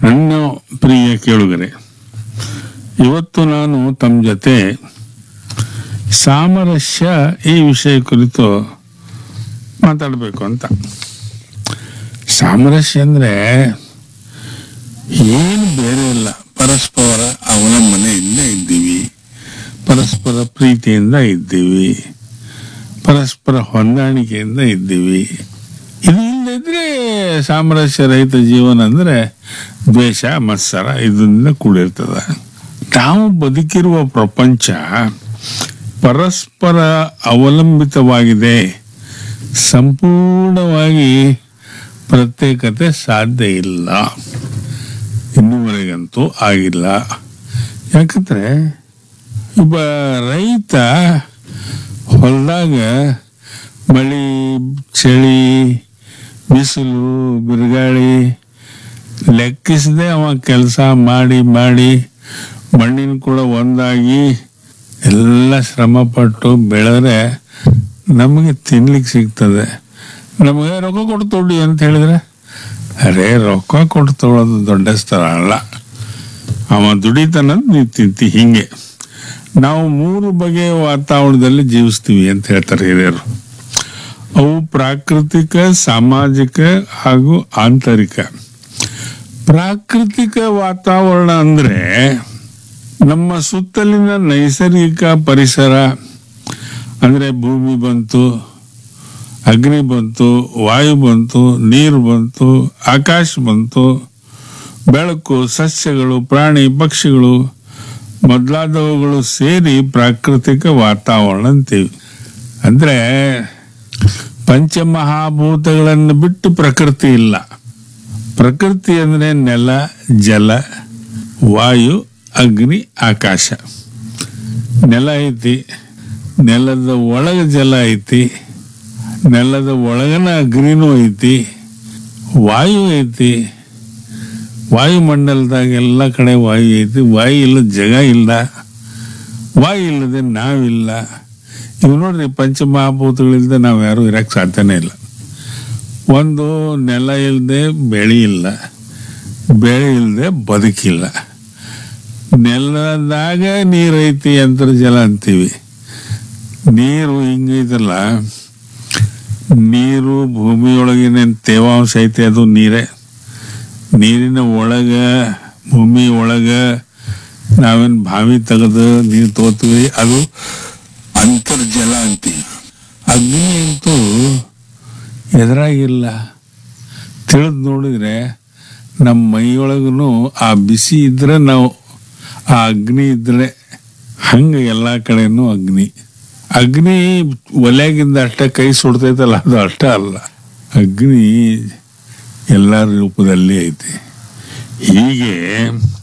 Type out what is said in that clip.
ನನ್ನ ಪ್ರಿಯ ಕೇಳುಗರೆ ಇವತ್ತು ನಾನು ತಮ್ಮ ಜೊತೆ ಸಾಮರಸ್ಯ ಈ ವಿಷಯ ಕುರಿತು ಮಾತಾಡಬೇಕು ಅಂತ ಸಾಮರಸ್ಯ ಅಂದ್ರೆ ಏನು ಬೇರೆ ಇಲ್ಲ ಪರಸ್ಪರ ಅವಲಂಬನೆಯಿಂದ ಇದ್ದೀವಿ ಪರಸ್ಪರ ಪ್ರೀತಿಯಿಂದ ಇದ್ದೀವಿ ಪರಸ್ಪರ ಹೊಂದಾಣಿಕೆಯಿಂದ ಇದ್ದೀವಿ ಇದು ಇಲ್ಲದಿದ್ರೆ ಸಾಮರಸ್ಯ ರಹಿತ ಜೀವನ ಅಂದ್ರೆ ದ್ವೇಷ ಮತ್ಸರ ಇದರಿಂದ ಕೂಡಿರ್ತದೆ ನಾವು ಬದುಕಿರುವ ಪ್ರಪಂಚ ಪರಸ್ಪರ ಅವಲಂಬಿತವಾಗಿದೆ ಸಂಪೂರ್ಣವಾಗಿ ಪ್ರತ್ಯೇಕತೆ ಸಾಧ್ಯ ಇಲ್ಲ ಇನ್ನುವರೆಗಂತೂ ಆಗಿಲ್ಲ ಯಾಕಂದ್ರೆ ಒಬ್ಬ ರೈತ ಹೊಲದಾಗ ಮಳಿ ಚಳಿ ಬಿಸಿಲು ಬಿರುಗಾಳಿ ಲೆಕ್ಕಿಸದೆ ಅವ ಕೆಲಸ ಮಾಡಿ ಮಾಡಿ ಮಣ್ಣಿನ ಕೂಡ ಒಂದಾಗಿ ಎಲ್ಲ ಶ್ರಮಪಟ್ಟು ಬೆಳೆದ್ರೆ ನಮಗೆ ತಿನ್ಲಿಕ್ಕೆ ಸಿಗ್ತದೆ ನಮಗೆ ರೊಕ್ಕ ಕೊಟ್ಟು ತೊಡಿ ಅಂತ ಹೇಳಿದ್ರೆ ಅರೇ ರೊಕ್ಕ ಕೊಟ್ಟು ತೊಗೊಳೋದು ದೊಡ್ಡ ಸ್ಥಳ ಅಲ್ಲ ಅವ ದುಡಿತಾನ ನೀವು ತಿಂತಿ ಹಿಂಗೆ ನಾವು ಮೂರು ಬಗೆಯ ವಾತಾವರಣದಲ್ಲಿ ಜೀವಿಸ್ತೀವಿ ಅಂತ ಹೇಳ್ತಾರೆ ಹಿರಿಯರು ಅವು ಪ್ರಾಕೃತಿಕ ಸಾಮಾಜಿಕ ಹಾಗೂ ಆಂತರಿಕ ಪ್ರಾಕೃತಿಕ ವಾತಾವರಣ ಅಂದ್ರೆ ನಮ್ಮ ಸುತ್ತಲಿನ ನೈಸರ್ಗಿಕ ಪರಿಸರ ಅಂದ್ರೆ ಭೂಮಿ ಬಂತು ಅಗ್ನಿ ಬಂತು ವಾಯು ಬಂತು ನೀರು ಬಂತು ಆಕಾಶ ಬಂತು ಬೆಳಕು ಸಸ್ಯಗಳು ಪ್ರಾಣಿ ಪಕ್ಷಿಗಳು ಮೊದಲಾದವುಗಳು ಸೇರಿ ಪ್ರಾಕೃತಿಕ ವಾತಾವರಣ ಅಂತೀವಿ ಅಂದ್ರೆ ಪಂಚಮಹಾಭೂತಗಳನ್ನು ಬಿಟ್ಟು ಪ್ರಕೃತಿ ಇಲ್ಲ ಪ್ರಕೃತಿ ಅಂದ್ರೆ ನೆಲ ಜಲ ವಾಯು ಅಗ್ನಿ ಆಕಾಶ ನೆಲ ಐತಿ ನೆಲದ ಒಳಗ ಜಲ ಐತಿ ನೆಲದ ಒಳಗನ ಅಗ್ನಿನೂ ಐತಿ ವಾಯು ಐತಿ ವಾಯುಮಂಡಲದಾಗ ಎಲ್ಲ ಕಡೆ ವಾಯು ಐತಿ ವಾಯು ಇಲ್ಲದ ಜಗ ಇಲ್ಲ ವಾಯು ಇಲ್ಲದೆ ನಾವಿಲ್ಲ ಇವು ನೋಡ್ರಿ ಪಂಚಮಹಾಭೂತಗಳಿಲ್ಲದೆ ನಾವು ಯಾರು ಇರಕ್ಕೆ ಸಾಧ್ಯನೇ ಇಲ್ಲ ಒಂದು ನೆಲ ಇಲ್ಲದೆ ಬೆಳೆ ಇಲ್ಲ ಬೆಳೆ ಇಲ್ಲದೆ ಬದುಕಿಲ್ಲ ನೆಲದಾಗ ನೀರೈತಿ ಅಂತರ್ಜಲ ಅಂತೀವಿ ನೀರು ಹಿಂಗೈತಲ್ಲ ನೀರು ಭೂಮಿಯೊಳಗಿನ ತೇವಾಂಶ ಐತಿ ಅದು ನೀರೇ ನೀರಿನ ಒಳಗ ಭೂಮಿ ಒಳಗ ನಾವೇನ್ ಬಾವಿ ತೆಗೆದು ನೀರು ತಗೋತೀವಿ ಅದು ಅಂತರ್ಜಲ ಅಂತೀವಿ ಅಗ್ನಿ ಅಂತೂ ಎದುರಾಗಿಲ್ಲ ತಿಳಿದು ನೋಡಿದ್ರೆ ನಮ್ಮ ಮೈಯೊಳಗೂ ಆ ಬಿಸಿ ಇದ್ರೆ ನಾವು ಆ ಅಗ್ನಿ ಇದ್ರೆ ಹಂಗೆ ಎಲ್ಲ ಕಡೆನೂ ಅಗ್ನಿ ಅಗ್ನಿ ಒಲೆಗಿಂದ ಅಷ್ಟೇ ಕೈ ಸುಡ್ತೈತಲ್ಲ ಅದು ಅಷ್ಟೇ ಅಲ್ಲ ಅಗ್ನಿ ಎಲ್ಲ ರೂಪದಲ್ಲಿ ಐತಿ ಹೀಗೆ